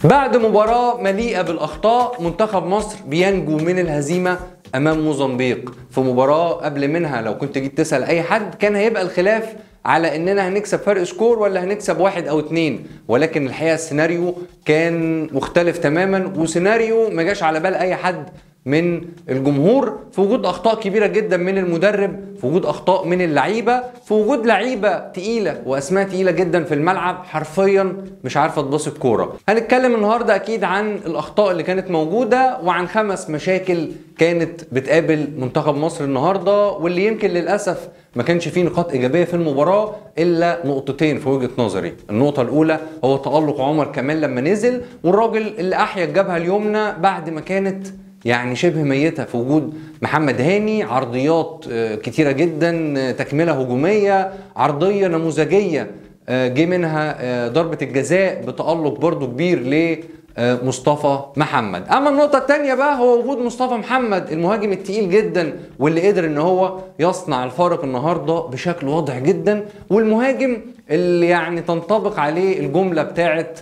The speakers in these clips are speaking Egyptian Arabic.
بعد مباراة مليئة بالأخطاء منتخب مصر بينجو من الهزيمة أمام موزمبيق في مباراة قبل منها لو كنت جيت تسأل أي حد كان هيبقى الخلاف على اننا هنكسب فرق سكور ولا هنكسب واحد او اتنين ولكن الحقيقه السيناريو كان مختلف تماما وسيناريو ما جاش على بال اي حد من الجمهور في وجود اخطاء كبيره جدا من المدرب في وجود اخطاء من اللعيبه في وجود لعيبه تقيله واسماء تقيله جدا في الملعب حرفيا مش عارفه تباص الكوره هنتكلم النهارده اكيد عن الاخطاء اللي كانت موجوده وعن خمس مشاكل كانت بتقابل منتخب مصر النهارده واللي يمكن للاسف ما كانش فيه نقاط ايجابيه في المباراه الا نقطتين في وجهه نظري النقطه الاولى هو تالق عمر كمال لما نزل والراجل اللي احيا الجبهه اليمنى بعد ما كانت يعني شبه ميتة في وجود محمد هاني عرضيات كتيرة جدا تكملة هجومية عرضية نموذجية جه منها ضربة الجزاء بتألق برضو كبير لمصطفى محمد اما النقطة الثانية بقى هو وجود مصطفى محمد المهاجم التقيل جدا واللي قدر ان هو يصنع الفارق النهاردة بشكل واضح جدا والمهاجم اللي يعني تنطبق عليه الجملة بتاعت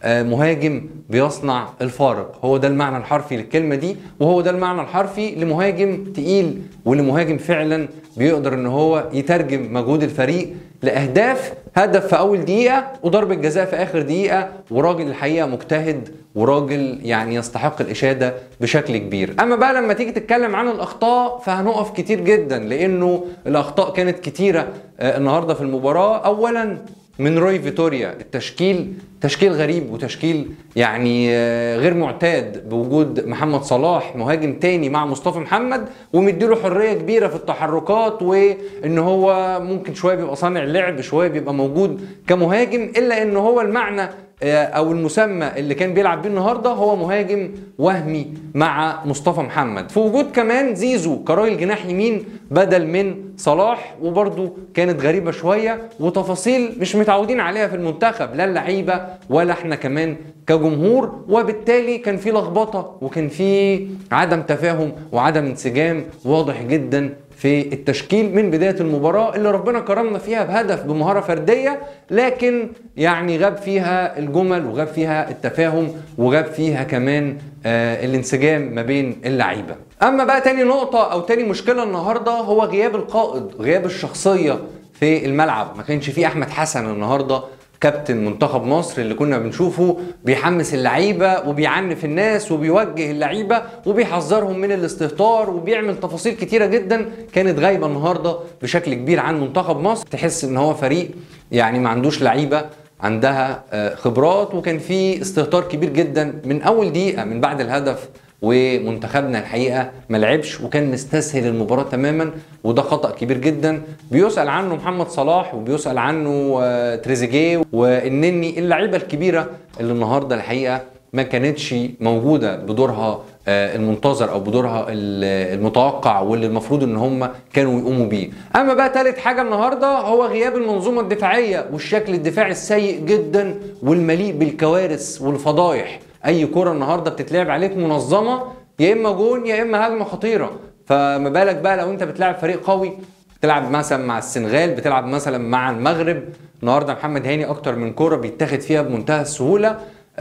مهاجم بيصنع الفارق هو ده المعنى الحرفي للكلمة دي وهو ده المعنى الحرفي لمهاجم تقيل ولمهاجم فعلا بيقدر ان هو يترجم مجهود الفريق لأهداف هدف في أول دقيقة وضربة جزاء في آخر دقيقة وراجل الحقيقة مجتهد وراجل يعني يستحق الإشادة بشكل كبير أما بقى لما تيجي تتكلم عن الأخطاء فهنقف كتير جدا لأنه الأخطاء كانت كتيرة النهاردة في المباراة أولا من روي فيتوريا التشكيل تشكيل غريب وتشكيل يعني غير معتاد بوجود محمد صلاح مهاجم تاني مع مصطفى محمد ومديله حريه كبيره في التحركات وان هو ممكن شويه بيبقى صانع لعب شويه بيبقى موجود كمهاجم الا ان هو المعنى او المسمى اللي كان بيلعب بيه النهارده هو مهاجم وهمي مع مصطفى محمد في وجود كمان زيزو كراجل جناح يمين بدل من صلاح وبرده كانت غريبه شويه وتفاصيل مش متعودين عليها في المنتخب لا اللعيبه ولا احنا كمان كجمهور وبالتالي كان في لخبطه وكان في عدم تفاهم وعدم انسجام واضح جدا في التشكيل من بدايه المباراه اللي ربنا كرمنا فيها بهدف بمهاره فرديه لكن يعني غاب فيها الجمل وغاب فيها التفاهم وغاب فيها كمان آه الانسجام ما بين اللعيبه. اما بقى تاني نقطه او تاني مشكله النهارده هو غياب القائد، غياب الشخصيه في الملعب، ما كانش في احمد حسن النهارده كابتن منتخب مصر اللي كنا بنشوفه بيحمس اللعيبه وبيعنف الناس وبيوجه اللعيبه وبيحذرهم من الاستهتار وبيعمل تفاصيل كتيره جدا كانت غايبه النهارده بشكل كبير عن منتخب مصر تحس ان هو فريق يعني ما عندوش لعيبه عندها خبرات وكان في استهتار كبير جدا من اول دقيقه من بعد الهدف ومنتخبنا الحقيقه ما لعبش وكان مستسهل المباراه تماما وده خطا كبير جدا بيسال عنه محمد صلاح وبيسال عنه تريزيجيه والنني اللعيبه الكبيره اللي النهارده الحقيقه ما كانتش موجوده بدورها المنتظر او بدورها المتوقع واللي المفروض ان هم كانوا يقوموا بيه اما بقى ثالث حاجه النهارده هو غياب المنظومه الدفاعيه والشكل الدفاعي السيء جدا والمليء بالكوارث والفضايح اي كره النهارده بتتلعب عليك منظمه يا اما جون يا اما هجمه خطيره فما بالك بقى لو انت بتلعب فريق قوي بتلعب مثلا مع السنغال بتلعب مثلا مع المغرب النهارده محمد هاني اكتر من كوره بيتاخد فيها بمنتهى السهوله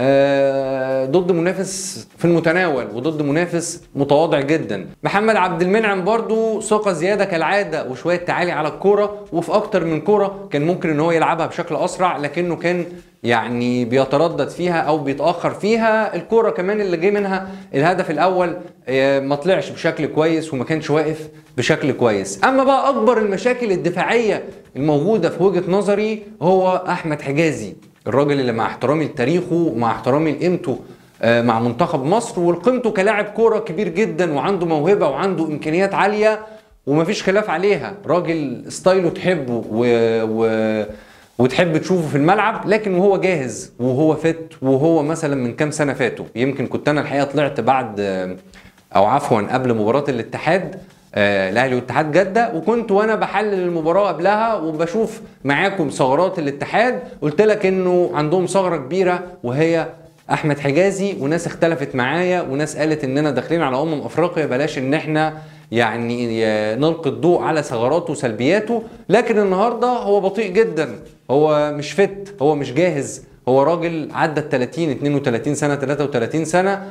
آه ضد منافس في المتناول وضد منافس متواضع جدا محمد عبد المنعم برضو ثقة زيادة كالعادة وشوية تعالي على الكورة وفي أكتر من كورة كان ممكن إن هو يلعبها بشكل أسرع لكنه كان يعني بيتردد فيها أو بيتأخر فيها الكورة كمان اللي جه منها الهدف الأول آه ما طلعش بشكل كويس وما كانش واقف بشكل كويس أما بقى أكبر المشاكل الدفاعية الموجودة في وجهة نظري هو أحمد حجازي الراجل اللي مع احترامي لتاريخه ومع احترامي لقيمته مع منتخب مصر وقيمته كلاعب كوره كبير جدا وعنده موهبه وعنده امكانيات عاليه ومفيش خلاف عليها راجل ستايله تحبه و... و... وتحب تشوفه في الملعب لكن وهو جاهز وهو فت وهو مثلا من كام سنه فاتوا يمكن كنت انا الحقيقه طلعت بعد او عفوا قبل مباراه الاتحاد الاهلي واتحاد جده وكنت وانا بحلل المباراه قبلها وبشوف معاكم ثغرات الاتحاد قلت لك انه عندهم ثغره كبيره وهي احمد حجازي وناس اختلفت معايا وناس قالت اننا داخلين على امم افريقيا بلاش ان احنا يعني نلقي الضوء على ثغراته وسلبياته لكن النهارده هو بطيء جدا هو مش فت هو مش جاهز هو راجل عدى ال 30 32 سنه 33 سنه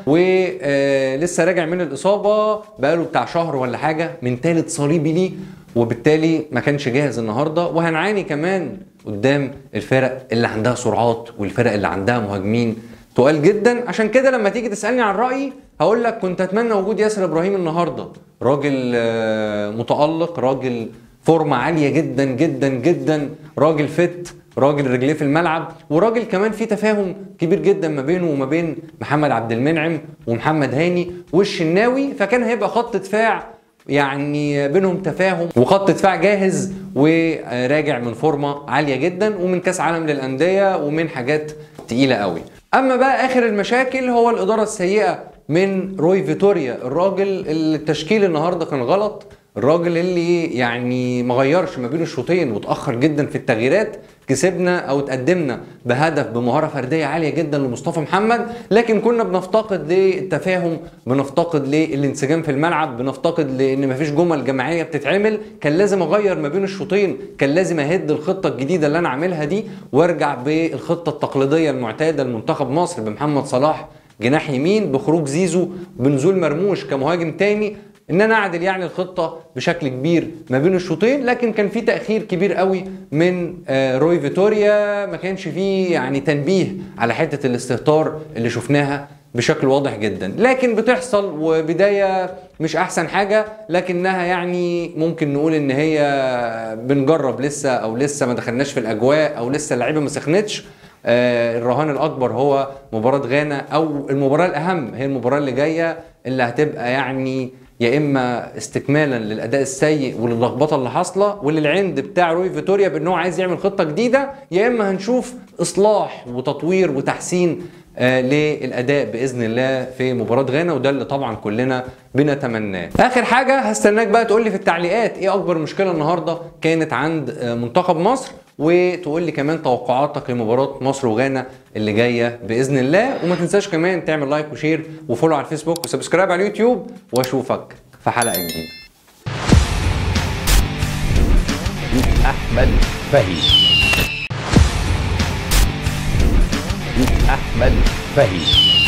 ولسه راجع من الاصابه بقاله بتاع شهر ولا حاجه من ثالث صليبي ليه وبالتالي ما كانش جاهز النهارده وهنعاني كمان قدام الفرق اللي عندها سرعات والفرق اللي عندها مهاجمين تقال جدا عشان كده لما تيجي تسالني عن رايي هقول لك كنت اتمنى وجود ياسر ابراهيم النهارده راجل آه، متالق راجل فورمه عاليه جدا جدا جدا راجل فت راجل رجليه في الملعب وراجل كمان في تفاهم كبير جدا ما بينه وما بين محمد عبد المنعم ومحمد هاني والشناوي فكان هيبقى خط دفاع يعني بينهم تفاهم وخط دفاع جاهز وراجع من فورمه عاليه جدا ومن كاس عالم للانديه ومن حاجات تقيله قوي اما بقى اخر المشاكل هو الاداره السيئه من روي فيتوريا الراجل اللي التشكيل النهارده كان غلط الراجل اللي يعني ما غيرش ما بين الشوطين وتاخر جدا في التغييرات كسبنا او تقدمنا بهدف بمهاره فرديه عاليه جدا لمصطفى محمد لكن كنا بنفتقد للتفاهم بنفتقد للانسجام في الملعب بنفتقد لان مفيش جمل جماعيه بتتعمل كان لازم اغير ما بين الشوطين كان لازم اهد الخطه الجديده اللي انا عاملها دي وارجع بالخطه التقليديه المعتاده لمنتخب مصر بمحمد صلاح جناح يمين بخروج زيزو بنزول مرموش كمهاجم تاني ان انا اعدل يعني الخطه بشكل كبير ما بين الشوطين لكن كان في تاخير كبير قوي من آه، روي فيتوريا ما كانش فيه يعني تنبيه على حته الاستهتار اللي شفناها بشكل واضح جدا لكن بتحصل وبدايه مش احسن حاجه لكنها يعني ممكن نقول ان هي بنجرب لسه او لسه ما دخلناش في الاجواء او لسه اللعيبه ما سخنتش آه، الرهان الاكبر هو مباراه غانا او المباراه الاهم هي المباراه اللي جايه اللي هتبقى يعني يا اما استكمالا للاداء السيء وللخبطه اللي حاصله وللعند بتاع روي فيتوريا بان هو عايز يعمل خطه جديده يا اما هنشوف اصلاح وتطوير وتحسين آه للاداء باذن الله في مباراه غانا وده اللي طبعا كلنا بنتمناه. اخر حاجه هستناك بقى تقول لي في التعليقات ايه اكبر مشكله النهارده كانت عند آه منتخب مصر وتقول لي كمان توقعاتك لمباراه مصر وغانا اللي جايه باذن الله وما تنساش كمان تعمل لايك وشير وفولو على الفيسبوك وسبسكرايب على اليوتيوب واشوفك في حلقه جديده. أحمد فهي أحمد فهي